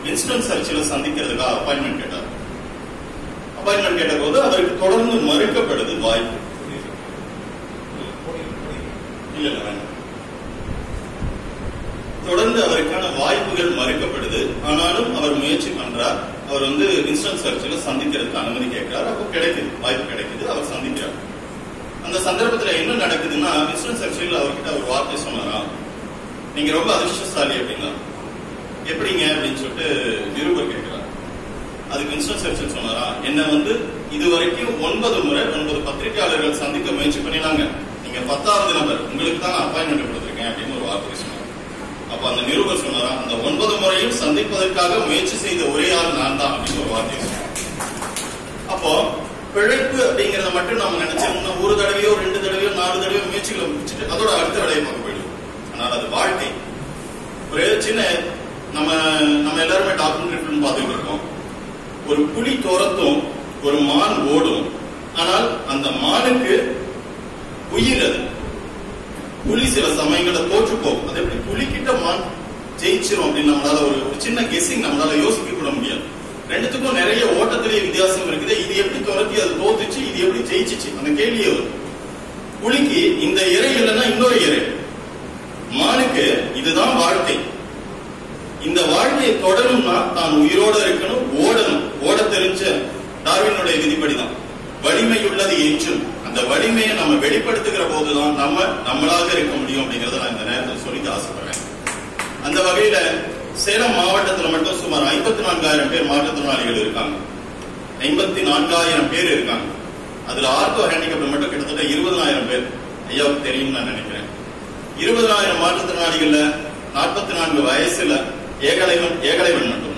Winston Churchill சந்திக்கிறதுக்காக appointment கேட்டார் appointment கேட்டபோது அவருக்கு தொடர்ந்து மறுக்கப்படுது வாய்ப்பு இல்ல இல்ல வேண்டாம் தொடர்ந்து அவருக்கான வாய்ப்புகள் மறுக்கப்படுது ஆனாலும் அவர் முயற்சி பண்றார் அவர் வந்து வின்ஸ்டன் சர்ச்சில் சந்திக்கிறதுக்கு அனுமதி கேட்கிறார் அப்போ கிடைக்குது வாய்ப்பு கிடைக்குது அவர் சந்திக்கிறார் அந்த சந்தர்ப்பத்துல என்ன நடக்குதுன்னா வின்ஸ்டன் சர்ச்சில் அவர்கிட்ட ஒரு வார்த்தை சொன்னாராம் நீங்க ரொம்ப அதிர்ஷ்டசாலி அப்படின்னா எப்படிங்க அப்படின்னு சொல்லிட்டு நிருபர் கேட்கிறார் அதுக்கு வின்ஸ்டன் சர்ச்சில் சொன்னாரா என்ன வந்து இதுவரைக்கும் ஒன்பது முறை ஒன்பது பத்திரிகையாளர்கள் சந்திக்க முயற்சி பண்ணினாங்க நீங்க பத்தாவது நபர் உங்களுக்கு தான் அப்பாயின்மெண்ட் கொடுத்துருக்கேன் அப்படின்னு ஒரு வார்த்தை சொன்னார் அப்ப அந்த நிருபர் சொன்னாரா அந்த ஒன்பது முறையும் சந்திப்பதற்காக முயற்சி செய்த ஒரே ஆள் நான் தான் அப்படின்னு ஒரு வார்த்தை சொன்னார் அப்போ பிழைப்பு அப்படிங்கறத மட்டும் நாம நினைச்சோம்னா ஒரு தடவையோ ரெண்டு தடவையோ நாலு தடவையோ முயற்சிகளை முடிச்சுட்டு அதோட அடுத்த வேலையை பார்க்க போயிடுவோம் ஆனால் அது வாழ்க்கை ஒரு சின்ன நம்ம நம்ம எல்லாருமே டாக்குமெண்ட்ரி ஃபிலிம் பார்த்துட்டு இருக்கோம் ஒரு புலி துரத்தும் ஒரு மான் ஓடும் ஆனால் அந்த மானுக்கு உயிர் அது புலி சில சமயங்கள தோற்று போகும் அது எப்படி புலிக்கிட்ட மான் ஜெயிச்சிரும் அப்படின்னு நம்மளால ஒரு ஒரு சின்ன கெஸ்ஸிங் நம்மளால யோசிக்க கூட முடியாது ரெண்டுத்துக்கும் நிறைய ஓட்டத்திலேயே வித்தியாசம் இருக்குது இது எப்படி துரத்தி அது தோத்துச்சு இது எப்படி ஜெயிச்சிச்சு அந்த கேள்வியே வரும் புலிக்கு இந்த இறை இல்லைன்னா இன்னொரு இறை மானுக்கு இதுதான் வாழ்க்கை இந்த வாழ்க்கையை தொடரும்னா தான் உயிரோட இருக்கணும் ஓடணும் ஓட தெரிஞ்ச டார்வினுடைய விதிப்படிதான் வலிமை உள்ளது என்றும் அந்த வலிமையை நம்ம வெளிப்படுத்துகிற போதுதான் நம்ம நம்மளாக இருக்க முடியும் அப்படிங்கறத நான் இந்த நேரத்தில் சொல்லிக்க ஆசைப்படுறேன் அந்த வகையில சேலம் மாவட்டத்துல மட்டும் சுமார் ஐம்பத்தி நான்காயிரம் பேர் மாற்றுத்திறனாளிகள் இருக்காங்க ஐம்பத்தி நான்காயிரம் பேர் இருக்காங்க அதுல ஆர்த்தோ ஹேண்டிகேப்ல மட்டும் கிட்டத்தட்ட இருபதாயிரம் பேர் ஐயாவுக்கு தெரியும் நான் நினைக்கிறேன் இருபதாயிரம் மாற்றுத்திறனாளிகள்ல நாற்பத்தி நான்கு வயசுல ஏகலைவன் ஏகலைவன் மட்டும்தான்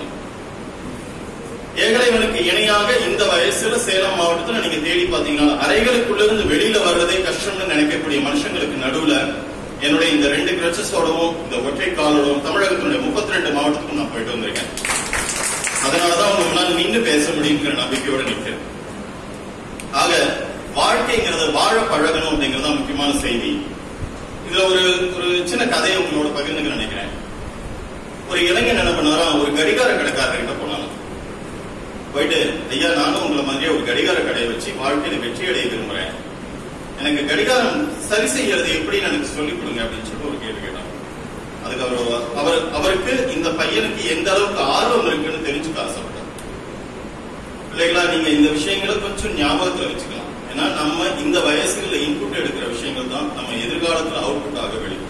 ஏகலைவனுக்கு இணையாக இந்த வயசுல சேலம் மாவட்டத்துல நீங்க தேடி பாத்தீங்கன்னா அறைகளுக்குள்ள இருந்து வெளியில வர்றதே கஷ்டம்னு நினைக்கக்கூடிய மனுஷங்களுக்கு நடுவுல என்னுடைய இந்த ரெண்டு கிரச்சஸோடவும் இந்த ஒற்றை காலோடவும் தமிழகத்தினுடைய முப்பத்தி ரெண்டு மாவட்டத்துக்கும் நான் போயிட்டு வந்திருக்கேன் அதனாலதான் உங்க முன்னாடி நின்று பேச முடியுங்கிற நம்பிக்கையோட நிற்கிறேன் ஆக வாழ்க்கைங்கிறத வாழ பழகணும் அப்படிங்கறது தான் முக்கியமான செய்தி இதுல ஒரு ஒரு சின்ன கதையை உங்களோட பகிர்ந்துக்க நினைக்கிறேன் ஒரு இளைஞன் என்ன பண்ணாரா ஒரு கடிகார கடைக்காரர்கிட்ட போனாங்க போயிட்டு ஐயா நானும் உங்களை மாதிரியே ஒரு கடிகார கடையை வச்சு வாழ்க்கையில வெற்றி அடைய விரும்புறேன் எனக்கு கடிகாரம் சரி செய்யறது எப்படின்னு எனக்கு சொல்லிக் கொடுங்க அப்படின்னு சொல்லிட்டு ஒரு கேள்வி கேட்டான் அதுக்கு அவர் அவர் அவருக்கு இந்த பையனுக்கு எந்த அளவுக்கு ஆர்வம் இருக்குன்னு தெரிஞ்சுக்க ஆசைப்பட்டார் பிள்ளைகளா நீங்க இந்த விஷயங்களை கொஞ்சம் ஞாபகத்துல வச்சுக்கலாம் ஏன்னா நம்ம இந்த வயசுல இன்புட் எடுக்கிற விஷயங்கள் தான் நம்ம எதிர்காலத்துல அவுட்புட்டாக வெளிவரும்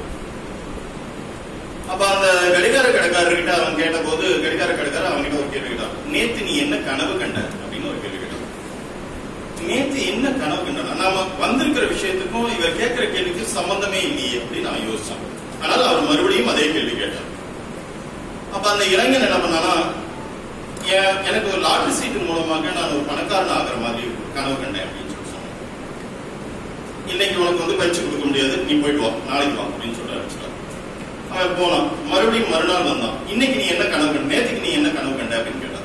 அப்ப அந்த கடிகார கடைக்காரர்கிட்ட அவன் கேட்ட போது கடிகார கடைக்காரர் அவன்கிட்ட ஒரு கேள்வி கேட்டான் நேத்து நீ என்ன கனவு கண்ட அப்படின்னு ஒரு கேள்வி கேட்டான் நேத்து என்ன கனவு கண்டா நாம வந்திருக்கிற விஷயத்துக்கும் இவர் கேட்கிற கேள்விக்கு சம்பந்தமே இல்லையே அப்படின்னு நான் யோசிச்சான் ஆனால் அவர் மறுபடியும் அதே கேள்வி கேட்டார் அப்ப அந்த இளைஞன் என்ன பண்ணானா எ- எனக்கு ஒரு லாட்டரி சீட்டு மூலமாக நான் ஒரு பணக்காரன் ஆகிற மாதிரி கனவு கண்டேன் அப்படின்னு சொல்லி சொன்னான் இன்னைக்கு உனக்கு வந்து பயிற்சி கொடுக்க முடியாது நீ போயிட்டு வா நாளைக்கு வா அப்படின்னு சொல்லிட்டு அனுப்பிச்சிட்டான் அவன் போனான் மறுபடியும் மறுநாள் வந்தான் இன்னைக்கு நீ என்ன கனவு கண்ட நேத்துக்கு நீ என்ன கனவு கண்ட அப்படின்னு கேட்டான்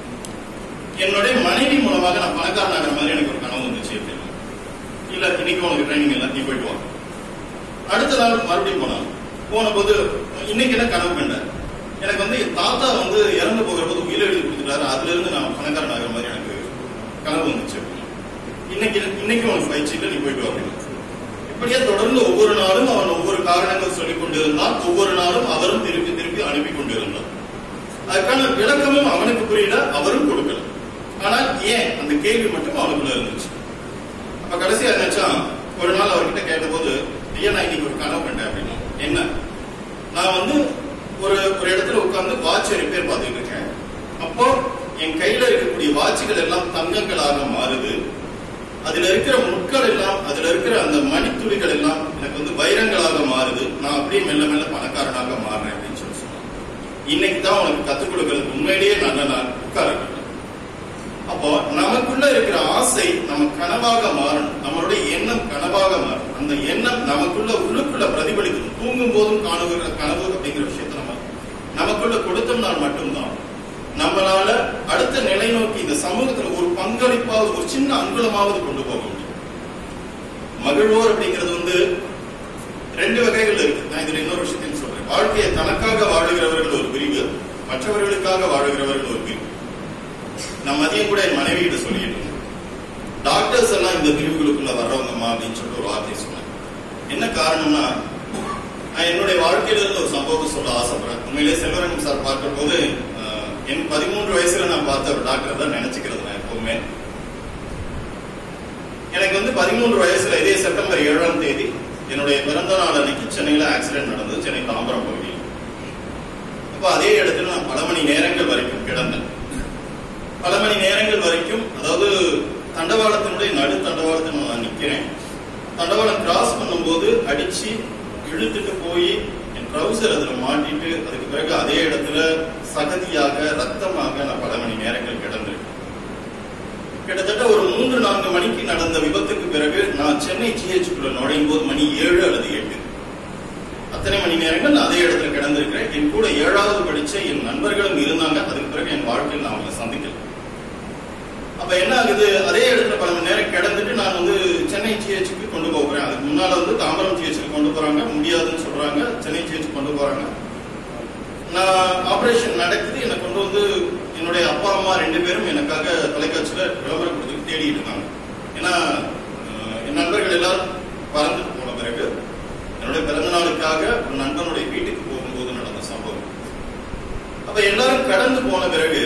என்னுடைய மனைவி மூலமாக நான் பணக்காரன் ஆகிற மாதிரி எனக்கு ஒரு கனவு வந்துச்சு அப்படின்னு இல்ல இன்னைக்கு உனக்கு ட்ரைனிங் இல்ல நீ போயிட்டு வா அடுத்த நாள் மறுபடியும் போனான் போன போது இன்னைக்கு என்ன கனவு கண்ட எனக்கு வந்து என் தாத்தா வந்து இறந்து போகிற போது உயிரை எழுதி கொடுத்துட்டாரு அதுல இருந்து நான் பணக்காரன் ஆகிற மாதிரி எனக்கு கனவு வந்துச்சு அப்படின்னு. இன்னைக்கு இன்னைக்கு உனக்கு பயிற்சி இல்லை நீ போயிட்டு வா அப்படின்னு இப்படியே தொடர்ந்து ஒவ்வொரு நாளும் அவன் ஒவ்வொரு காரணங்கள் சொல்லிக் கொண்டிருந்தான் ஒவ்வொரு நாளும் அவரும் திருப்பி திருப்பி அனுப்பி கொண்டிருந்தார் அதுக்கான விளக்கமும் அவனுக்கு புரியல அவரும் கொடுக்கல ஆனால் ஏன் அந்த கேள்வி மட்டும் அவனுக்குள்ள இருந்துச்சு அப்ப கடைசியா நினைச்சா ஒரு நாள் அவர்கிட்ட கேட்டபோது ஐயா நான் இன்னைக்கு ஒரு கனவு கண்டேன் அப்படின்னா என்ன நான் வந்து ஒரு ஒரு இடத்துல உட்கார்ந்து வாட்ச் ரிப்பேர் பார்த்துட்டு இருக்கேன் அப்போ என் கையில இருக்கக்கூடிய வாட்சுகள் எல்லாம் தங்கங்களாக மாறுது அதுல இருக்கிற முட்கள் எல்லாம் அதுல இருக்கிற அந்த மணித்துளிகள் எல்லாம் எனக்கு வந்து வைரங்களாக மாறுது நான் அப்படியே மெல்ல மெல்ல பணக்காரனாக மாறுறேன் அப்படின்னு சொல்லி சொன்னான் இன்னைக்கு தான் உனக்கு கத்துக் கொடுக்கறது உண்மையிலேயே நல்ல நான் உட்கார வேண்டும். அப்போ நமக்குள்ள இருக்கிற ஆசை நம்ம கனவாக மாறணும் நம்மளுடைய எண்ணம் கனவாக மாறணும் அந்த எண்ணம் நமக்குள்ள உள்ளுக்குள்ள பிரதிபலிக்கணும் தூங்கும் போதும் காணுகிற கனவு அப்படிங்கிற விஷயத்தை நம்ம நமக்குள்ள கொடுத்தோம்னால் மட்டும்தான் நம்மளால அடுத்த நிலை நோக்கி இந்த சமூகத்துல ஒரு பங்களிப்பாவது ஒரு சின்ன அங்குலமாவது கொண்டு போக முடியும் மகிழ்வோர் அப்படிங்கிறது வந்து ரெண்டு வகைகள் இருக்கு நான் இதுல இன்னொரு விஷயத்தையும் சொல்றேன் வாழ்க்கையை தனக்காக வாழுகிறவர்கள் ஒரு பிரிவு மற்றவர்களுக்காக வாழ்கிறவர்கள் ஒரு பிரிவு நான் மதியம் கூட என் மனைவி கிட்ட சொல்லிட்டு இருந்தேன் டாக்டர்ஸ் எல்லாம் இந்த பிரிவுகளுக்குள்ள வர்றவங்கம்மா அப்படின்னு சொல்லிட்டு ஒரு வார்த்தை சொன்னேன் என்ன காரணம்னா நான் என்னுடைய வாழ்க்கையில இருந்து ஒரு சம்பவத்தை சொல்ல ஆசைப்படுறேன் உண்மையிலே செல்வரங்கம் சார் பார்க்கிற போது அஹ், என் பதிமூன்று வயசுல நான் பார்த்த ஒரு டாக்டர் தான் நினைச்சுக்கிறது நான் எப்பவுமே எனக்கு வந்து பதிமூன்று வயசுல இதே செப்டம்பர் ஏழாம் தேதி என்னுடைய பிறந்த நாள் அன்னைக்கு சென்னையில ஆக்சிடென்ட் நடந்தது சென்னை தாம்பரம் பகுதியில் அப்ப அதே இடத்துல நான் பல மணி நேரங்கள் வரைக்கும் கிடந்தேன் பல மணி நேரங்கள் வரைக்கும் அதாவது தண்டவாளத்தினுடைய நடு தண்டவாளத்தில் நான் நிக்கிறேன் தண்டவாளம் கிராஸ் பண்ணும்போது அடிச்சு இழுத்துட்டு போய் என் ட்ரௌசர் அதுல மாட்டிட்டு அதுக்கு பிறகு அதே இடத்துல சகதியாக ரத்தமாக நான் பல மணி நேரங்கள் கிடந்திருக்கேன் கிட்டத்தட்ட ஒரு மூன்று நான்கு மணிக்கு நடந்த விபத்துக்கு பிறகு நான் சென்னை ஜிஹெச்சுக்குள்ள நுழையும் போது மணி ஏழு அல்லது எட்டு அத்தனை மணி நேரங்கள் நான் அதே இடத்துல கிடந்திருக்கிறேன் என் கூட ஏழாவது படிச்ச என் நண்பர்களும் இருந்தாங்க அதுக்கு பிறகு என் வாழ்க்கையில் நான் அவங்களை சந்திக்கல அப்ப என்ன ஆகுது அதே இடத்துல பல மணி நேரம் கிடந்துட்டு நான் வந்து சென்னை ஜிஹெச்சுக்கு கொண்டு போகிறேன் அதுக்கு முன்னால வந்து தாம்பரம் ஜிஹெச்சுக்கு கொண்டு போறாங்க முடியாதுன்னு சொல்றாங்க சென்னை ஜிஹெச் கொண்டு போறாங்க நான் ஆபரேஷன் நடக்குது என்னை கொண்டு வந்து என்னுடைய அப்பா அம்மா ரெண்டு பேரும் எனக்காக தொலைக்காட்சியில விளம்பரம் கொடுத்து தேடிட்டு இருக்காங்க ஏன்னா அஹ், என் நண்பர்கள் எல்லாரும் பறந்துட்டு போன பிறகு என்னுடைய பிறந்த நாளுக்காக ஒரு நண்பனுடைய வீட்டுக்கு போகும்போது நடந்த சம்பவம் அப்ப எல்லாரும் கடந்து போன பிறகு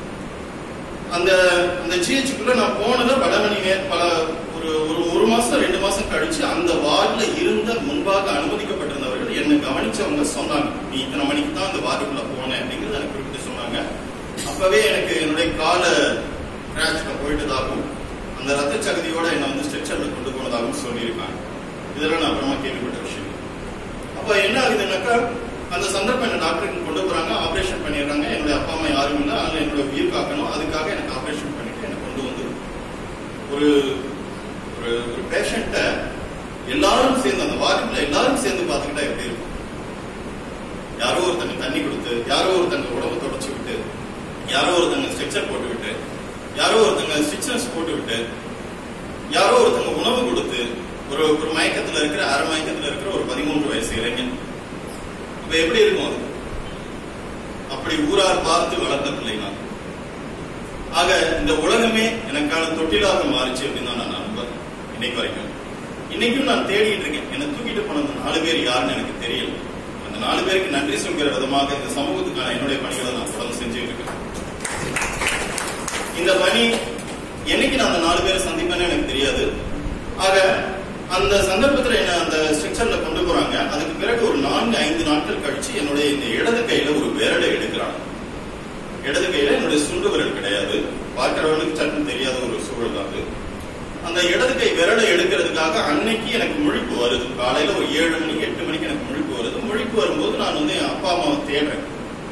அந்த அந்த ஜிஹெச்சுக்குள்ள நான் போனது பல மணி நேரம் பல ஒரு ஒரு ஒரு மாசம் ரெண்டு மாசம் கழிச்சு அந்த வார்டுல இருந்த முன்பாக அனுமதிக்கப்பட்டிருந்தவர்கள் என்னை கவனிச்சவங்க சொன்னாங்க நீ இத்தனை மணிக்கு தான் அந்த வார்டுக்குள்ள போனேன் அப்படிங்கிறது எனக்கு குறிப்பிட்டு சொன்னாங்க அப்பவே எனக்கு என்னுடைய கால கிராஷ்ல போயிட்டதாகவும் அந்த ரத்த சகதியோட என்னை வந்து ஸ்ட்ரெச்சர்ல கொண்டு போனதாகவும் சொல்லியிருக்காங்க இதெல்லாம் நான் அப்புறமா கேள்விப்பட்ட விஷயம் அப்ப என்ன ஆகுதுன்னாக்கா அந்த சந்தர்ப்பம் என்ன டாக்டருக்கு கொண்டு போறாங்க ஆபரேஷன் பண்ணிடுறாங்க என்னுடைய அப்பா அம்மா யாரும் இல்லை அதனால என்னோட உயிர் காக்கணும் அதுக்காக எனக்கு ஆபரேஷன் பண்ணிட்டு எனக்கு கொண்டு வந்து ஒரு ஒரு ஒரு பேஷண்ட்டை எல்லாரும் சேர்ந்து அந்த வார்டுல எல்லாரும் சேர்ந்து பார்த்துக்கிட்டா எப்படி இருக்கும் யாரோ ஒருத்தங்க தண்ணி கொடுத்து யாரோ ஒருத்தங்க உடம்பு தொடச்சு விட்டு யாரோ ஒருத்தங்க ஸ்ட்ரெச்சர் போட்டு விட்டு யாரோ ஒருத்தங்க ஸ்டிச்சஸ் போட்டு விட்டு யாரோ ஒருத்தங்க உணவு கொடுத்து ஒரு ஒரு மயக்கத்துல இருக்கிற அரை மயக்கத்துல இருக்கிற ஒரு பதிமூன்று வயசு இளைஞன் இப்ப எப்படி இருக்கும் அது அப்படி ஊரார் பார்த்து வளர்ந்த பிள்ளை நான் ஆக இந்த உலகமே எனக்கான தொட்டிலாக மாறிச்சு அப்படின்னு தான் நான் நம்புறேன் இன்னைக்கு வரைக்கும் இன்னைக்கும் நான் தேடிட்டு இருக்கேன் என்னை தூக்கிட்டு போன அந்த நாலு பேர் யாருன்னு எனக்கு தெரியல அந்த நாலு பேருக்கு நன்றி சொல்கிற விதமாக இந்த சமூகத்துக்கான என்னுடைய பணிகளை நான் தொடர்ந்து செஞ்சுட்டு இருக்கேன் இந்த பணி என்னைக்கு நான் அந்த நாலு பேரை சந்திப்பேன்னு எனக்கு தெரியாது ஆக அந்த சந்தர்ப்பத்துல என்ன அந்த ஸ்ட்ரக்சர்ல கொண்டு போறாங்க அதுக்கு பிறகு ஒரு நான்கு ஐந்து நாட்கள் கழிச்சு என்னுடைய இந்த இடது கையில ஒரு விரலை எடுக்கிறாங்க இடது கையில என்னுடைய சுண்டு விரல் கிடையாது பார்க்கிறவனுக்கு சட்டம் தெரியாத ஒரு சூழல் தான் அது அந்த இடது கை விரலை எடுக்கிறதுக்காக அன்னைக்கு எனக்கு முழிப்பு வருது காலையில ஒரு ஏழு மணி எட்டு மணிக்கு எனக்கு முழிப்பு வருது முழிப்பு வரும்போது நான் வந்து என் அப்பா அம்மாவை தேடுறேன்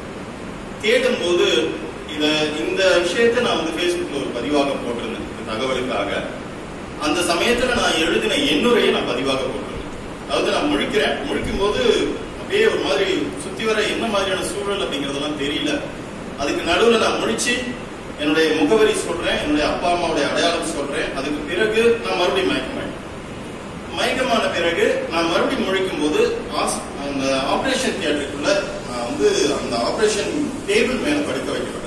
தேடும் போது இத இந்த விஷயத்தை நான் வந்து Facebookல ஒரு பதிவாக போட்டிருந்தேன் இந்த தகவலுக்காக அந்த சமயத்துல நான் எழுதின எண்ணுரையை நான் பதிவாக போட்டிருந்தேன் அதாவது நான் முழிக்கிறேன் முழிக்கும் போது அப்படியே ஒரு மாதிரி சுத்தி வர என்ன மாதிரியான சூழல் அப்படிங்கறதெல்லாம் தெரியல அதுக்கு நடுவுல நான் முழிச்சு என்னுடைய முகவரி சொல்றேன் என்னுடைய அப்பா அம்மாவுடைய அடையாளம் சொல்றேன் அதுக்கு பிறகு நான் மறுபடியும் மயக்கமாயிட்டேன் மயக்கமான பிறகு நான் மறுபடியும் முழிக்கும் போது ஆஸ்- அந்த ஆபரேஷன் தியேட்டருக்குள்ள நான் வந்து அந்த ஆபரேஷன் டேபிள் மேல படுக்க வைக்கப்பட்டேன்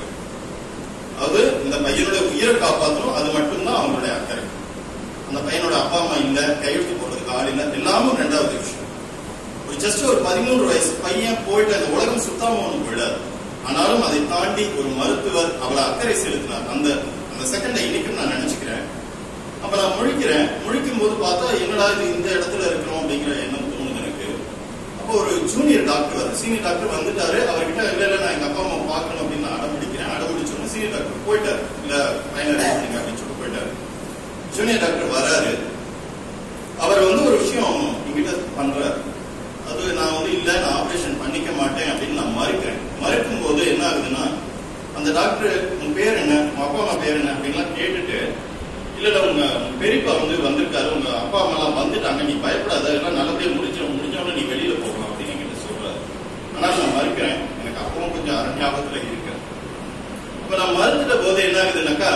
அது இந்த பையனுடைய உயிரை காப்பாற்றணும் அது மட்டும்தான் அவங்களுடைய அக்கறை அந்த பையனோட அப்பா அம்மா இல்ல கையெழுத்து போடுறதுக்கு ஆள் இல்ல எல்லாமும் ரெண்டாவது விஷயம் ஒரு ஜஸ்ட் ஒரு பதிமூன்று வயசு பையன் போயிட்டு அந்த உலகம் சுத்தாம ஒண்ணு விடாது ஆனாலும் அதை தாண்டி ஒரு மருத்துவர் அவளை அக்கறை செலுத்தினார் அந்த அந்த செகண்டை இன்னைக்கும் நான் நினைச்சுக்கிறேன் அப்ப நான் முழிக்கிறேன் முழிக்கும் போது பார்த்தா என்னடா இது இந்த இடத்துல இருக்கிறோம் அப்படிங்கிற எண்ணம் தோணுது எனக்கு அப்போ ஒரு ஜூனியர் டாக்டர் வர சீனியர் டாக்டர் வந்துட்டாரு அவர்கிட்ட இல்ல இல்ல நான் எங்க அப்பா அம்மா பார்க்கணும் அப்படின்னு நான் அடம்பிடிக்கிறேன் அடம்பிடிச்சோன்னு சீனியர் டாக்டர் போயிட்டாரு இல்ல பையனை arrest பண்ணுங்க அப்படின்னு சொல்லிட்டு போயிட்டாரு ஜூனியர் டாக்டர் வராரு அவர் வந்து ஒரு விஷயம் என்கிட்ட பண்றாரு அது நான் வந்து இல்ல நான் ஆபரேஷன் பண்ணிக்க மாட்டேன் அப்படின்னு நான் மறுக்கிறேன் மறுக்கும் போது என்ன ஆகுதுன்னா அந்த டாக்டர் உன் பேர் என்ன உங்க அப்பா அம்மா பேர் என்ன அப்படின்லாம் கேட்டுட்டு இல்ல இல்ல உங்க பெரியப்பா வந்து வந்திருக்காரு உங்க அப்பா அம்மா எல்லாம் வந்துட்டாங்க நீ பயப்படாத எல்லாம் நல்லபடியா முடிஞ்சிடும் முடிஞ்சவொடனே நீ வெளியில போகலாம் அப்படின்னு என்கிட்ட சொல்றாரு ஆனா நான் மறுக்கிறேன் எனக்கு அப்பவும் கொஞ்சம் அரண்யாபத்துல இருக்கு அப்ப நான் மறுத்துட்ட போது என்ன ஆகுதுன்னாக்கா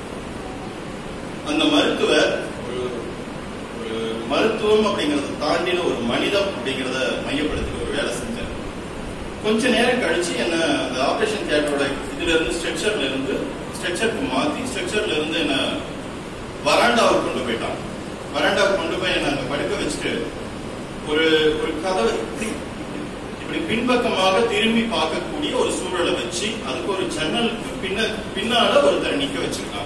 அந்த மருத்துவர் ஒரு ஒரு மருத்துவம் அப்படிங்கறத தாண்டின ஒரு மனிதம் அப்படிங்கறத மையப்படுத்தி ஒரு வேலை செஞ்சார் கொஞ்ச நேரம் கழிச்சு என்ன அந்த ஆபரேஷன் தியேட்டரோட இதுல இருந்து ஸ்ட்ரெச்சர்ல இருந்து ஸ்ட்ரெச்சருக்கு மாத்தி ஸ்ட்ரெச்சர்ல இருந்து என்ன வராண்டாவுக்கு கொண்டு போயிட்டான் வராண்டாவுக்கு கொண்டு போய் என்ன அங்க படுக்க வச்சுட்டு ஒரு ஒரு கதவை இப்படி இப்படி பின்பக்கமாக திரும்பி பார்க்கக்கூடிய ஒரு சூழலை வச்சு அதுக்கு ஒரு ஜன்னலுக்கு பின்ன பின்னால ஒருத்தரை நிக்க வச்சிருக்காங்க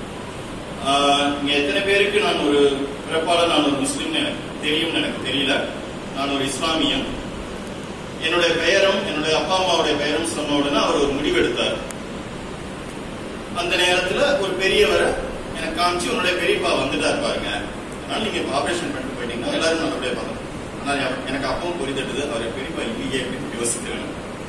ஆஹ் இங்க எத்தனை பேருக்கு நான் ஒரு பிறப்பால நான் ஒரு முஸ்லீம்னு எனக்கு தெரியும்னு எனக்கு தெரியல நான் ஒரு இஸ்லாமியன் என்னுடைய பெயரும் என்னுடைய அப்பா அம்மாவுடைய பெயரும் சொன்ன உடனே அவர் ஒரு முடிவு எடுத்தார் அந்த நேரத்துல ஒரு பெரியவரை எனக்கு காமிச்சு உன்னுடைய பெரியப்பா வந்துட்டார் பாருங்க அதனால நீங்க ஆபரேஷன் பண்ணிட்டு போயிட்டீங்கன்னா எல்லாரும் நல்லபடியா பார்க்கணும் ஆனா எ- எனக்கு அப்பவும் புரிதட்டுது அவர் பெரியப்பா இல்லையே அப்படின்னு யோசிக்கிறேன்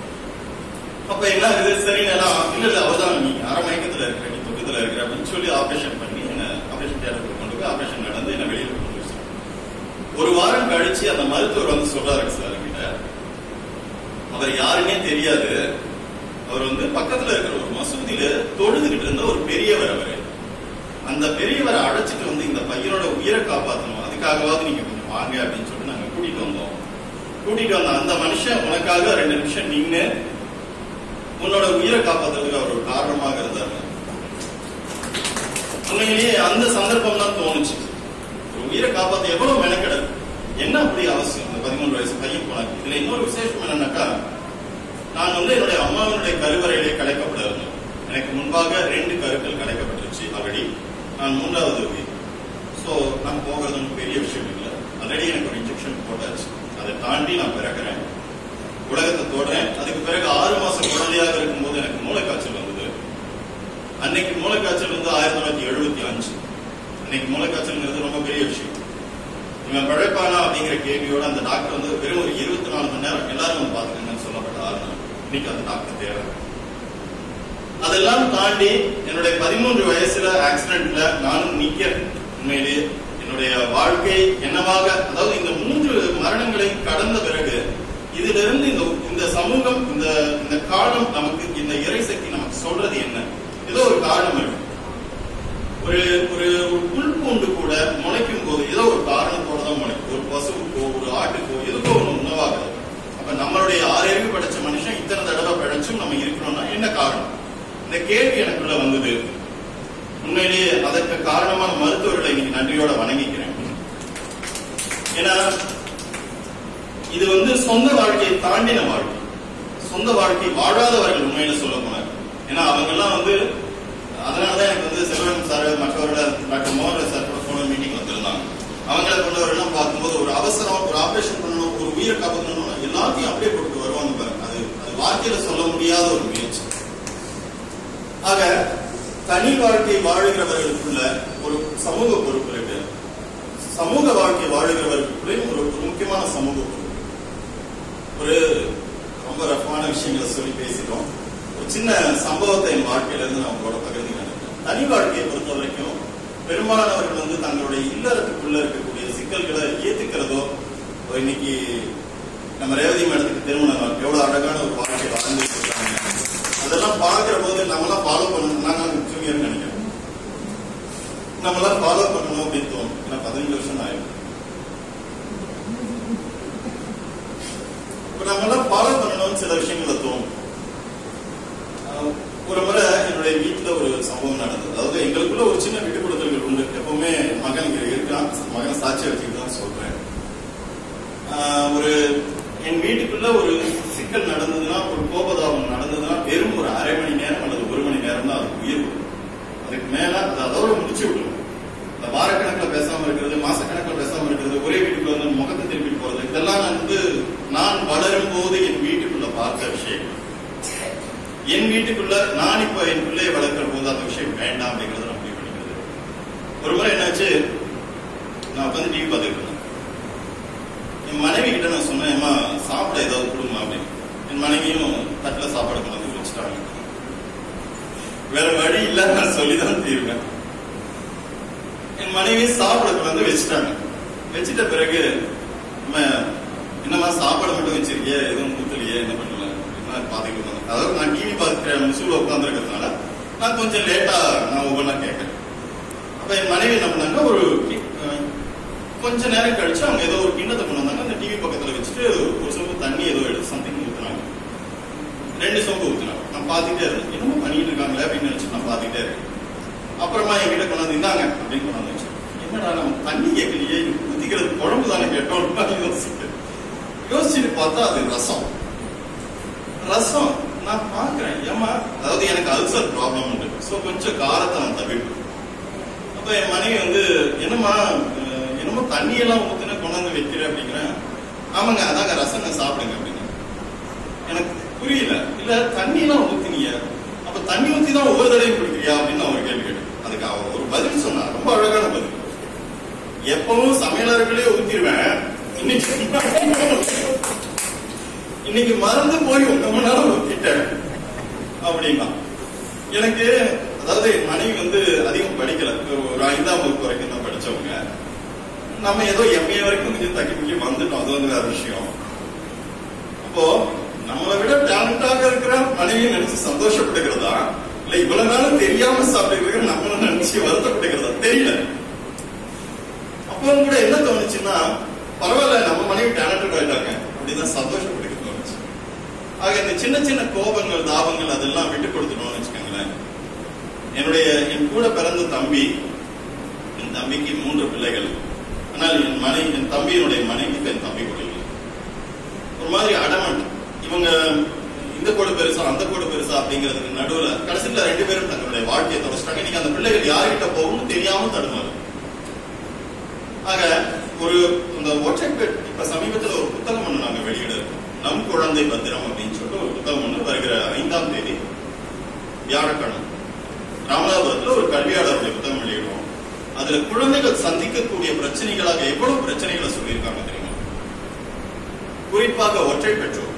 அப்ப என்ன ஆகுது சரி நல்லா இல்ல இல்ல அவர்தான் நீ அரை மயக்கத்துல இருக்கிற நீ துக்கத்துல இருக்கிற அப்படின்னு சொல்லி ஆபரேஷன் பண்ணி என்ன ஆபரேஷன் தியேட்டருக்கு கொண்டு போய் ஆபரேஷன் நடந்து என்ன வெளியில கொண்டு வச்சாங்க ஒரு வாரம் கழிச்சு அந்த மருத்துவர் வந்து சொல்றாரு சார் கிட்ட அவர் யாருன்னே தெரியாது அவர் வந்து பக்கத்துல இருக்கிற ஒரு மசூதியில தொழுதுகிட்டு இருந்த ஒரு பெரியவர் அவரு அந்த பெரியவரை அழைச்சிட்டு வந்து இந்த பையனோட உயிரை காப்பாத்தணும் அதுக்காகவாவது நீங்க கொஞ்சம் வாங்க அப்படின்னு சொல்லிட்டு நாங்க கூட்டிட்டு வந்தோம் கூட்டிட்டு வந்த அந்த மனுஷன் உனக்காக ரெண்டு நிமிஷம் நின்னு உன்னோட உயிரை காப்பாத்துறதுக்கு அவர் ஒரு காரணமாக இருந்தாரு உண்மையிலேயே அந்த சந்தர்ப்பம் தான் தோணுச்சு ஒரு உயிரை காப்பாத்த எவ்வளவு மெனக்கெடல் என்ன அப்படி அவசியம் அந்த பதிமூணு வயசு பையன் போனாங்க இதுல இன்னொரு விசேஷம் என்னன்னாக்கா நான் வந்து என்னுடைய அம்மாவினுடைய கருவறையிலே கலைக்கப்பட இருந்தேன் எனக்கு முன்பாக ரெண்டு கருக்கள் கலைக்கப்பட்டுருச்சு ஆல்ரெடி நான் மூன்றாவது வீக் ஸோ நான் போகிறது ஒன்றும் பெரிய விஷயம் இல்லை ஆல்ரெடி எனக்கு ஒரு இன்ஜெக்ஷன் போட்டாச்சு அதை தாண்டி நான் பிறக்கிறேன் உலகத்தை தொடுறேன் அதுக்கு பிறகு ஆறு மாசம் குழந்தையாக இருக்கும்போது எனக்கு மூளைக்காய்ச்சல் வந்தது அன்னைக்கு மூளைக்காய்ச்சல் வந்து ஆயிரத்தி தொள்ளாயிரத்தி எழுபத்தி அஞ்சு அன்னைக்கு மூளைக்காய்ச்சல்ங்கிறது ரொம்ப பெரிய விஷயம் இவன் பிழைப்பானா அப்படிங்கிற கேள்வியோட அந்த டாக்டர் வந்து வெறும் ஒரு இருபத்தி நாலு மணி நேரம் எல்லாரும் வந்து பாத்துக்கங்கன்னு சொல்லப்பட்ட ஆள் நான். இன்னைக்கு அந்த டாக்டர் தேவை அதெல்லாம் தாண்டி என்னுடைய பதிமூன்று வயசுல ஆக்சிடென்ட்ல நானும் நிக்கிறேன் உண்மையிலேயே என்னுடைய வாழ்க்கை என்னவாக அதாவது இந்த மூன்று மரணங்களை கடந்த பிறகு இதிலிருந்து இந்த இந்த சமூகம் இந்த இந்த காலம் நமக்கு இந்த இறைசக்தி நமக்கு சொல்றது என்ன ஏதோ ஒரு காரணம் இருக்கு ஒரு ஒரு ஒரு புல் பூண்டு கூட முளைக்கும் போது ஏதோ ஒரு காரணத்தோட தான் முளைக்கும் ஒரு பசுவுக்கோ ஒரு ஆட்டுக்கோ எதுக்கோ ஒண்ணு உணவாகுது அப்ப நம்மளுடைய ஆறறிவு படைச்ச மனுஷன் இத்தனை தடவை பிழைச்சும் நம்ம இருக்கணும்னா என்ன காரணம் இந்த கேள்வி எனக்குள்ள வந்தது உண்மையிலேயே அதற்கு காரணமான மருத்துவர்களை இன்னைக்கு நன்றியோட வணங்கிக்கிறேன் ஏன்னா இது வந்து சொந்த வாழ்க்கையை தாண்டின வாழ்க்கை சொந்த வாழ்க்கை வாழாதவர்கள் உண்மையில சொல்ல போனாங்க ஏன்னா அவங்க எல்லாம் வந்து அதனாலதான் எனக்கு வந்து செல்வன் சார் மற்றவர்கள் டாக்டர் மோகன் சார் கூட போன மீட்டிங் வந்திருந்தாங்க அவங்கள கொண்டவரெல்லாம் பார்க்கும்போது ஒரு அவசரம் ஒரு ஆபரேஷன் பண்ணணும் ஒரு உயிரை காப்பாற்றணும் எல்லாத்தையும் அப்படியே போட்டு வருவாங்க பாருங்க அது அது வார்த்தையில சொல்ல முடியாத ஒரு முயற்சி ஆக தனி வாழ்க்கை வாழுகிறவர்களுக்குள்ள ஒரு சமூக பொறுப்பு இருக்கு சமூக வாழ்க்கை வாழுகிறவர்களுக்குள்ளேயும் ஒரு ஒரு முக்கியமான சமூக பொறுப்பு ஒரு ரொம்ப ரஃபான விஷயங்களை சொல்லி பேசிட்டோம் ஒரு சின்ன சம்பவத்தை என் வாழ்க்கையில இருந்து நான் உங்களோட பகிர்ந்து நினைக்கிறேன் தனி வாழ்க்கையை பொறுத்த வரைக்கும் பெரும்பாலானவர்கள் வந்து தங்களுடைய இல்லறத்துக்குள்ள இருக்கக்கூடிய சிக்கல்களை ஏத்துக்கிறதோ ஒரு இன்னைக்கு நம்ம ரேவதி மேடத்துக்கு திருமணம் நாள் எவ்வளவு அழகான ஒரு வாழ்க்கை வாழ்ந்துட்டு இருக்காங்க அதெல்லாம் பார்க்கிற போது நம்மளாம் ஃபாலோ பண்ணணும் நாங்க ஜூனியர் நினைக்கிறேன் நம்மளாம் ஃபாலோ பண்ணணும் அப்படின்னு தோணும் ஏன்னா பதினஞ்சு வருஷம் ஆயிடும் இப்ப நம்மளாம் ஃபாலோ பண்ணணும்னு சில விஷயங்கள தோணும் ஆஹ் ஒரு முறை என்னுடைய வீட்டுல ஒரு சம்பவம் நடந்தது அதாவது எங்களுக்குள்ள ஒரு சின்ன விட்டு கொடுத்தல்கள் உண்டு எப்பவுமே மகன் இங்க இருக்கான் மகனை சாட்சி வச்சுக்கிட்டு தான் சொல்றேன் ஆஹ் ஒரு என் வீட்டுக்குள்ள ஒரு சிக்கல் நடந்ததுன்னா ஒரு கோபதாபம் நடந்ததுன்னா வெறும் ஒரு அரை மணி நேரம் அல்லது ஒரு மணி நேரம் தான் அது உயிர் வரும் அதுக்கு மேல அது அதோட முடிச்சு விட்டுரும் இந்த வாரக்கணக்கில் பேசாம இருக்கிறது மாசக்கணக்கில் பேசாம இருக்கிறது ஒரே வீட்டுக்குள்ள வந்து முகத்தை திருப்பி போறது இதெல்லாம் நான் வந்து நான் வளரும் போது என் வீட்டுக்குள்ள பார்த்த விஷயம் என் வீட்டுக்குள்ள நான் இப்ப என் பிள்ளையை வளர்க்கிற போது அந்த விஷயம் வேண்டாம் அப்படிங்கறத நான் முடிவு பண்ணிக்கிறது ஒரு முறை என்னாச்சு நான் உட்காந்து டிவி பார்த்துட்டு இருந்தேன் என் மனைவி கிட்ட நான் சொன்னேன் அம்மா சாப்பிட ஏதாவது கொடுமா அப்படின்னு என் மனைவியும் தட்டுல சாப்பாடு கொண்டு வந்து வச்சுட்டாங்க வேற வழி இல்ல நான் சொல்லிதான் தீருவேன் என் மனைவி சாப்பிட கொண்டு வந்து வச்சுட்டாங்க வச்சிட்ட பிறகு நம்ம என்னம்மா சாப்பாடு மட்டும் வச்சிருக்கியே எதுவும் ஊத்தலையே என்ன பண்ணல அப்படின்னு பாத்துக்கிட்டு இருந்தேன் அதாவது நான் டிவி பார்க்கிற முசூல உட்காந்துருக்கிறதுனால நான் கொஞ்சம் லேட்டா நான் ஒவ்வொன்றா கேட்கறேன் அப்ப என் மனைவி என்ன பண்ணாங்க ஒரு கி- அஹ் கொஞ்ச நேரம் கழிச்சு அவங்க ஏதோ ஒரு கிண்ணத்தை கொண்டு வந்தாங்க அந்த டிவி பக்கத்துல வச்சுட்டு ஒரு சொம்பு தண்ணி ஏதோ எடுத்து சம்திங் ஊத்துனாங்க ரெண்டு சொம்பு ஊத்துனாங்க நான் பார்த்துட்டே இருந்தேன் என்னமோ பண்ணிட்டு இருக்காங்களே அப்படின்னு நினைச்சு நான் பார்த்துட்டே இருக்கேன் அப்புறமா என்கிட்ட கொண்டாந்து இந்தாங்க அப்படின்னு கொண்டாந்து வச்சேன் என்னடா நம்ம தண்ணி கேட்கலையே இது ஊத்திக்கிறது குழம்பு தானே கேட்டோம் நான் யோசிச்சேன் யோசிச்சுட்டு பார்த்தா அது ரசம் ரசம் நான் பார்க்கிறேன் ஏமா அதாவது எனக்கு அல்சர் ப்ராப்ளம் உண்டு ஸோ கொஞ்சம் காரத்தை நான் தவிர்ப்பேன் அப்ப என் மனைவி வந்து என்னம்மா அஹ், என்னமோ தண்ணியெல்லாம் ஊத்துன கொண்டாந்து வைக்கிறேன் அப்படிங்கிறேன் ஆமாங்க அதாங்க ரசங்க சாப்பிடுங்க அப்படின்னு எனக்கு புரியல இல்ல தண்ணியெல்லாம் ஊத்தினீங்க அப்ப தண்ணி ஊத்தி தான் ஒவ்வொரு தடவையும் குடிக்கிறியா அப்படின்னு அவர் கேள்வி கேட்டேன் அதுக்கு அவர் ஒரு பதில் சொன்னார் ரொம்ப அழகான பதில் எப்பவும் சமையலர்களே ஊத்திடுவேன் இன்னைக்கு இன்னைக்கு மறந்து போய் உங்க முன்னால ஊத்திட்டேன் அப்படின்னா எனக்கு அதாவது என் மனைவி வந்து அதிகம் படிக்கல ஒரு ஒரு ஐந்தாம் வகுப்பு வரைக்கும் தான் படிச்சவங்க நம்ம ஏதோ எம்ஏ வரைக்கும் கொஞ்சம் தக்கி முக்கி வந்துட்டோம் அது வந்து வேற விஷயம் அப்போ நம்மளை விட டேலண்டாக இருக்கிற மனைவியை நினைச்சு சந்தோஷப்படுகிறதா இல்ல இவ்வளவு நாளும் தெரியாம சாப்பிட்டு நம்மளும் நினைச்சு வருத்தப்படுகிறதா தெரியல அப்போ கூட என்ன தோணுச்சுன்னா பரவாயில்ல நம்ம மனைவி டேலண்டட் ஆயிட்டாங்க அப்படின்னு சந்தோஷப்பட்டுக்க தோணுச்சு ஆக இந்த சின்ன சின்ன கோபங்கள் தாபங்கள் அதெல்லாம் விட்டு கொடுத்துட்டோம்னு வச்சுக்கோங்களேன் என்னுடைய என் கூட பிறந்த தம்பி என் தம்பிக்கு மூன்று பிள்ளைகள் ஆனால் என் மனைவி என் தம்பியினுடைய மனைவிக்கு என் தம்பி கூட இல்லை ஒரு மாதிரி அடமண்ட் இவங்க இந்த கோடு பெருசா அந்த கோடு பெருசா அப்படிங்கிறதுக்கு நடுவுல கடைசியில ரெண்டு பேரும் தங்களுடைய வாழ்க்கையை தொடச்சிட்டாங்க இன்னைக்கு அந்த பிள்ளைகள் யார்கிட்ட போகணும்னு தெரியாம தடுமாறு ஆக ஒரு இந்த ஒற்றைப்பேட் இப்ப சமீபத்துல ஒரு புத்தகம் ஒண்ணு நாங்க வெளியிட இருக்கோம் நம் குழந்தை பத்திரம் அப்படின்னு சொல்லிட்டு ஒரு புத்தகம் ஒண்ணு வருகிற ஐந்தாம் தேதி வியாழக்கிழமை ராமநாதபுரத்துல ஒரு கல்வியாளருடைய புத்தகம் வெளியிடுவோம் அதுல குழந்தைகள் சந்திக்கக்கூடிய பிரச்சனைகளாக எவ்வளவு பிரச்சனைகளை சொல்லியிருக்காங்க தெரியுமா குறிப்பாக ஒற்றை பெற்றோர்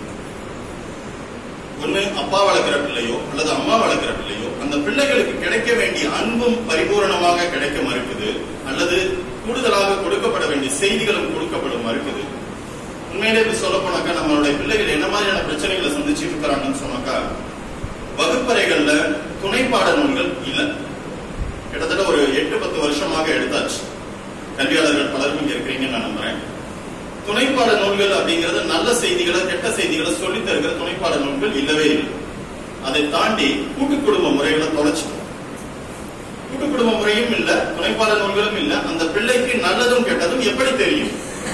ஒண்ணு அப்பா வளர்க்கிற பிள்ளையோ அல்லது அம்மா வளர்க்கிற பிள்ளையோ அந்த பிள்ளைகளுக்கு கிடைக்க வேண்டிய அன்பும் பரிபூரணமாக கிடைக்க மறுக்குது அல்லது கூடுதலாக கொடுக்கப்பட வேண்டிய செய்திகளும் கொடுக்கப்பட மறுக்குது உண்மையிலே இப்ப சொல்ல போனாக்கா நம்மளுடைய பிள்ளைகள் என்ன மாதிரியான பிரச்சனைகளை சந்திச்சுட்டு இருக்கிறாங்கன்னு சொன்னாக்கா வகுப்பறைகள்ல துணைப்பாட நூல்கள் இல்ல கிட்டத்தட்ட ஒரு எட்டு பத்து வருஷமாக எடுத்தாச்சு கல்வியாளர்கள் பலரும் இங்க இருக்கிறீங்கன்னு நான் நம்புறேன் துணைப்பாட நூல்கள் அப்படிங்கிறது நல்ல செய்திகளை கெட்ட செய்திகளை சொல்லித் தருகிற துணைப்பாட நூல்கள் இல்லவே இல்லை அதை தாண்டி கூட்டு குடும்ப முறைகளை தொலைச்சிட்டோம் கூட்டு குடும்ப முறையும் இல்ல துணைப்பாட நூல்களும் இல்ல அந்த பிள்ளைக்கு நல்லதும் கெட்டதும் எப்படி தெரியும்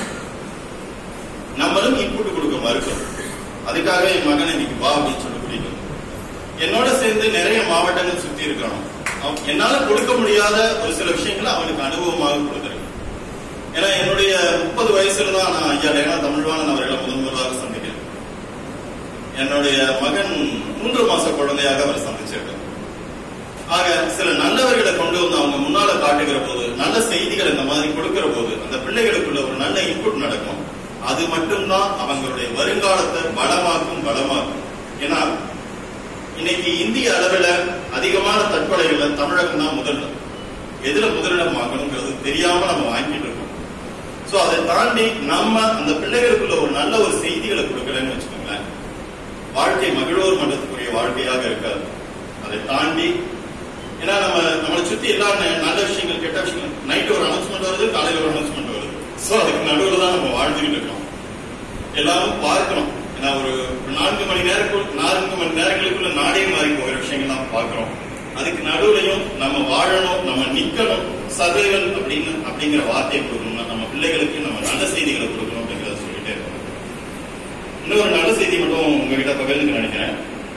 நம்மளும் இன்புட்டு கொடுக்க மறுக்கிறோம் அதுக்காக என் மகன் இன்னைக்கு வா அப்படின்னு சொல்லி கூட்டிட்டு வந்தோம். என்னோட சேர்ந்து நிறைய மாவட்டங்கள் சுத்தி இருக்கிறோம் அவன் என்னால கொடுக்க முடியாத ஒரு சில விஷயங்களை அவனுக்கு அனுபவமாக கொடுத்துருக்கேன் ஏன்னா என்னுடைய முப்பது வயசுல தான் நான் ஐயா லேனா தமிழ்வாணன் அவர்களை முதன் முதலாக சந்திக்கிறேன் என்னுடைய மகன் மூன்று மாச குழந்தையாக அவர் சந்திச்சிருக்கார் ஆக சில நல்லவர்களை கொண்டு வந்து அவங்க முன்னால காட்டுகிற போது நல்ல செய்திகள் இந்த மாதிரி கொடுக்கிற போது அந்த பிள்ளைகளுக்குள்ள ஒரு நல்ல இன்புட் நடக்கும் அது மட்டும்தான் அவங்களுடைய வருங்காலத்தை பலமாக்கும் பலமாக்கும் ஏன்னா இன்னைக்கு இந்திய அளவில் அதிகமான தற்கொலைகள்ல தமிழகம் தான் முதல்ல எதுல முதலிடம் வாங்கணுங்கிறது தெரியாம நம்ம வாங்கிட்டு இருக்கோம் சோ அதை தாண்டி நம்ம அந்த பிள்ளைகளுக்குள்ள ஒரு நல்ல ஒரு செய்திகளை கொடுக்கலன்னு வச்சுக்கோங்களேன் வாழ்க்கை மகிழ்வோர் மன்றத்துக்குரிய வாழ்க்கையாக இருக்காது அதை தாண்டி ஏன்னா நம்ம நம்மளை சுத்தி எல்லா ந- நல்ல விஷயங்கள் கெட்ட விஷயங்கள் நைட் ஒரு அனௌன்ஸ்மெண்ட் வருது காலையில ஒரு அனௌன்ஸ்மெண்ட் வருது சோ அதுக்கு நடுவுல தான் நம்ம வாழ்ந்துகிட்டு இருக்கோம் எல்லாரும் பார்க்கிறோம் ஏன்னா ஒரு ஒரு நான்கு மணி நேரக்குள் நான்கு மணி நேரங்களுக்குள்ள நாடே மாறி போகிற விஷயங்கள் தான் பார்க்கிறோம் அதுக்கு நடுவுலையும் நம்ம வாழணும் நம்ம நிக்கணும் சர்வைவல் அப்படின்னு அப்படிங்கிற வார்த்தையை கொடுக்கணும்னா நம்ம பிள்ளைகளுக்கு நம்ம நல்ல செய்திகளை கொடுக்கணும் அப்படிங்கறத சொல்லிட்டே இருக்கோம் இன்னொரு நல்ல செய்தி மட்டும் உங்ககிட்ட பகிர்ந்துக்க நினைக்கிறேன்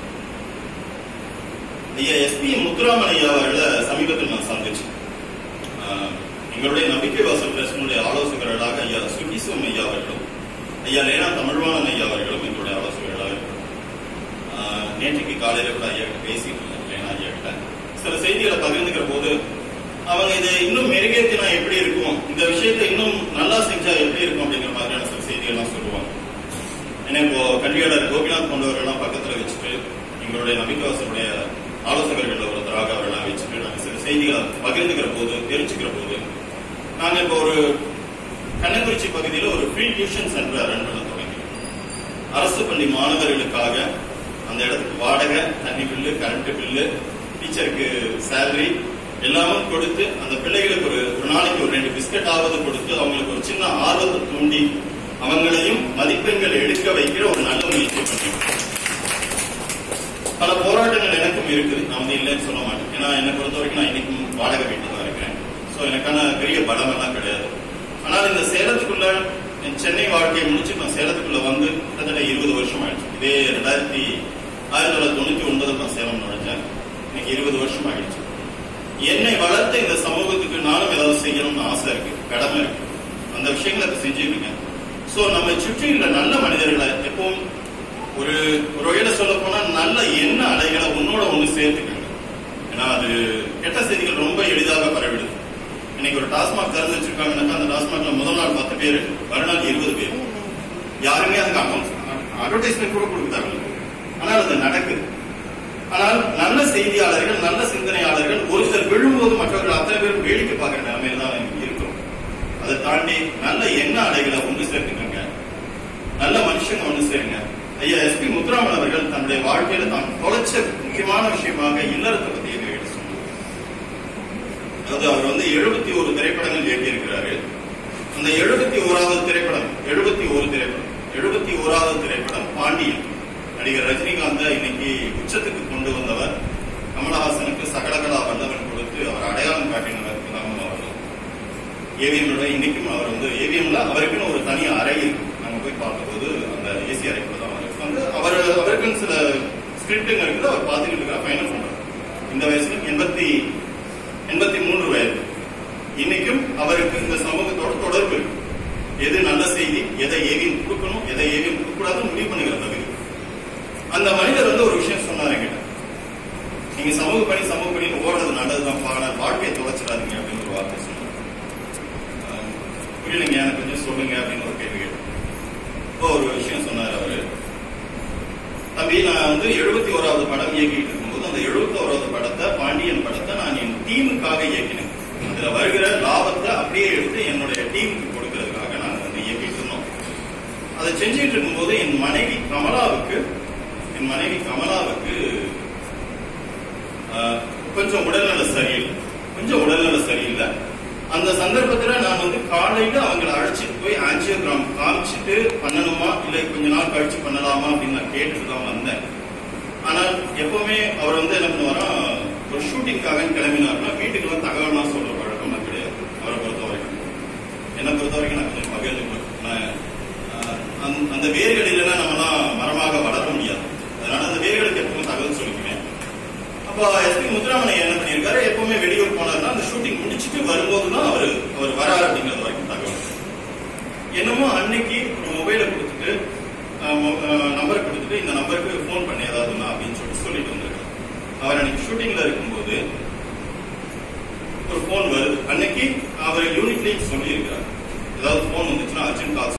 ஐயா எஸ்பி முத்துராமன் ஐயா அவர்களை சமீபத்தில் நான் சந்திச்சேன் ஆஹ், எங்களுடைய நம்பிக்கை வாசல் பிரச்சனையுடைய ஆலோசகர்களாக ஐயா சுகிசும் ஐயா அவர்களும் ஐயா லேனா தமிழ்வாணன் ஐயா அவர்களும் எங்களுடைய ஆலோசகர்களாக இருக்கிறார். ஆஹ், நேற்றைக்கு காலையில கூட ஐயா கிட்ட பேசிட்டு இருந்தேன் லேனா ஐயா கிட்ட சில செய்திகளை பகிர்ந்துக்கிற போது அவங்க இதை இன்னும் மெருகேற்றினா எப்படி இருக்கும் இந்த விஷயத்தை இன்னும் நல்லா செஞ்சா எப்படி இருக்கும் அப்படிங்கிற மாதிரியான சில செய்திகள்லாம் சொல்லுவாங்க ஏன்னா இப்போ கல்வியாளர் கோபிநாத் போன்றவர்கள்லாம் பக்கத்துல வச்சுட்டு எங்களுடைய நம்பிக்கைவாசனுடைய ஆலோசகர்கள் ஒருத்தராக அவரெல்லாம் வச்சுட்டு நாங்கள் சில செய்திகளை பகிர்ந்துக்கிற போது தெரிஞ்சுக்கிற போது நாங்க இப்போ ஒரு கண்ணங்குறிச்சி பகுதியில் ஒரு ஃப்ரீ டியூஷன் சென்டர் ரன் பண்ண தொடங்கி அரசு பள்ளி மாணவர்களுக்காக அந்த இடத்துக்கு வாடகை தண்ணி பில்லு கரண்ட் பில்லு டீச்சருக்கு சேலரி எல்லாமும் கொடுத்து அந்த பிள்ளைகளுக்கு ஒரு ஒரு நாளைக்கு ஒரு ரெண்டு பிஸ்கட் ஆவது கொடுத்து அவங்களுக்கு ஒரு சின்ன ஆர்வத்தை தூண்டி அவங்களையும் மதிப்பெண்கள் எடுக்க வைக்கிற ஒரு நல்ல முயற்சி பண்ணி பல போராட்டங்கள் எனக்கும் இருக்குது நான் வந்து இல்லைன்னு சொல்ல மாட்டேன் ஏன்னா என்னை பொறுத்த வரைக்கும் நான் இன்னைக்கும் வாடகை வீட்டில் தான் இருக்கிறேன் ஸோ எனக்கான பெரிய பலம் எல்லாம் கிடையாது ஆனால் இந்த சேலத்துக்குள்ள என் சென்னை வாழ்க்கையை முடிச்சு நான் சேலத்துக்குள்ள வந்து கிட்டத்தட்ட இருபது வருஷம் ஆயிடுச்சு இதே ரெண்டாயிரத்தி ஆயிரத்தி தொள்ளாயிரத்தி தொண்ணூத்தி ஒன்பதுல நான் சேலம் நுழைஞ்சேன் இன்னைக்கு இருபது வருஷம் ஆயிடுச்சு என்னை வளர்த்த இந்த சமூகத்துக்கு நானும் ஏதாவது செய்யணும்னு ஆசை இருக்கு கடமை இருக்கு அந்த விஷயங்களை இப்ப செஞ்சுட்டு இருக்கேன் சோ நம்ம சுற்றி உள்ள நல்ல மனிதர்களை எப்பவும் ஒரு ஒரு வகையில சொல்ல போனா நல்ல எண்ண அலைகளை உன்னோட ஒண்ணு சேர்த்துக்கங்க ஏன்னா அது கெட்ட செய்திகள் ரொம்ப எளிதாக பரவிடுது இன்னைக்கு ஒரு டாஸ்மாக் திறந்து வச்சிருக்காங்கன்னாக்கா அந்த டாஸ்மாக்ல முதல் நாள் பத்து பேர் மறுநாள் இருபது பேர் யாருமே அதுக்கு அக்கௌண்ட் அட்வர்டைஸ்மெண்ட் கூட கொடுக்குறாங்க ஆனால் அது நடக்குது ஆனால் நல்ல செய்தியாளர்கள் நல்ல சிந்தனையாளர்கள் ஒருத்தர் விழும்போது மற்றவர்கள் அத்தனை பேர் வேடிக்கை பார்க்கிற நிலைமையில தான் இருக்கிறோம் அதை தாண்டி நல்ல எண்ண அலைகளை ஒன்று சேர்த்துக்கங்க நல்ல மனுஷங்க ஒன்று சேருங்க ஐயா எஸ்பி முத்துராமன் அவர்கள் தன்னுடைய வாழ்க்கையில தான் தொலைச்ச முக்கியமான விஷயமாக இல்லறத்தை பத்தி எங்க சொன்னார் அதாவது அவர் வந்து எழுபத்தி ஒரு திரைப்படங்கள் இயக்கியிருக்கிறாரு அந்த எழுபத்தி ஓராவது திரைப்படம் எழுபத்தி ஒரு திரைப்படம் எழுபத்தி ஓராவது திரைப்படம் பாண்டியன் நடிகர் ரஜினிகாந்த இன்னைக்கு உச்சத்துக்கு கொண்டு வந்தவர் கமலஹாசனுக்கு சகலகலா வல்லவன் கொடுத்து அவர் அடையாளம் காட்டினவர் ராமன் அவர்கள் ஏவிஎம்ல இன்னைக்கும் அவர் வந்து ஏவிஎம்ல அவருக்குன்னு ஒரு தனி அறை இருக்கு நாங்க போய் பார்த்தபோது அந்த ஏசி அறைக்குள்ள தான் அவர் வந்து அவர் அவருக்குன்னு சில ஸ்கிரிப்டுங்க இருக்குது அவர் பார்த்துக்கிட்டு இருக்கா ஃபைனல் பண்றாரு இந்த வயசுல எண்பத்தி எண்பத்தி மூன்று வயது இன்னைக்கும் அவருக்கு இந்த சமூகத்தோட தொடர்பு இருக்கு எது நல்ல செய்தி எதை ஏவிஎம் கொடுக்கணும் எதை ஏவிஎம் கொடுக்கக்கூடாதுன்னு முடிவு பண்ணுகிற தகுதி அந்த மனிதர் வந்து ஒரு விஷயம் சொன்னார் என்கிட்ட நீங்க சமூக பணி சமூக பணி ஓடுறது நல்லதுதான் பாட வாழ்க்கையை தொலைச்சிடாதீங்க அப்படின்னு ஒரு வார்த்தை சொன்னார் ஆஹ் புரியலைங்க எனக்கு கொஞ்சம் சொல்லுங்க அப்படின்னு ஒரு கேள்வி கேட்டேன் இப்போ ஒரு விஷயம் சொன்னார் அவரு தம்பி நான் வந்து எழுபத்தி ஓராவது படம் இயக்கிட்டு இருக்கும்போது அந்த எழுபத்தி ஓராவது படத்தை பாண்டியன் படத்தை நான் என் டீமுக்காக இயக்கினேன் அதுல வருகிற லாபத்தை அப்படியே எடுத்து என்னுடைய டீமுக்கு கொடுக்கறதுக்காக நாங்க வந்து இயக்கிட்டு இருந்தோம் அதை செஞ்சுட்டு இருக்கும்போது என் மனைவி கமலாவுக்கு என் மனைவி கமலாவுக்கு ஆஹ், கொஞ்சம் உடல்நல சரியில்லை கொஞ்சம் உடல்நல சரியில்லை அந்த சந்தர்ப்பத்துல நான் வந்து காலையில அவங்களை அழைச்சிட்டு போய் ஆஞ்சியோகிராம் காமிச்சிட்டு பண்ணணுமா இல்லை கொஞ்ச நாள் கழிச்சு பண்ணலாமா அப்படின்னு நான் கேட்டுட்டு தான் வந்தேன் ஆனால் எப்பவுமே அவர் வந்து என்ன பண்ணுவாரா ஒரு ஷூட்டிங்காக கிளம்பினாருன்னா வீட்டுக்கெல்லாம் தகவலாம் சொல்ற பழக்கம் நான் கிடையாது அவரை பொறுத்த வரைக்கும் என்னை பொறுத்த வரைக்கும் நான் கொஞ்சம் மகிழ்ந்து நான் ஆஹ், அந்த- அந்த வேர்கள் இல்லைன்னா நம்மலாம் மரமாக வளர முடியாது அதனால அந்த வேர்களுக்கு எப்பவும் தகவல் சொல்லிக்குவேன் அப்போ எஸ்பி முத்துராமனை என்ன பண்ணியிருக்காரு எப்பவுமே வெளியூர் போனாருன்னா அந்த ஷூட்டிங் முடிச்சிட்டு வரும்போது தான் அவர் அவர் வராரு அப்படிங்கிறது வரைக்கும் தகவல் என்னமோ அன்னைக்கு ஒரு மொபைலை கொடுத்துட்டு நம்பர் கொடுத்துட்டு இந்த நம்பருக்கு ஃபோன் பண்ணி ஏதாவது ஒண்ணா அப்படின்னு சொல்லிட்டு சொல்லிட்டு வந்திருக்காரு அவர் அன்னைக்கு ஷூட்டிங்ல இருக்கும்போது ஒரு ஃபோன் வருது அன்னைக்கு அவர் யூனிட்லேயும் சொல்லியிருக்கிறார் ஏதாவது ஃபோன் வந்துச்சுன்னா அர்ஜென்ட் கால்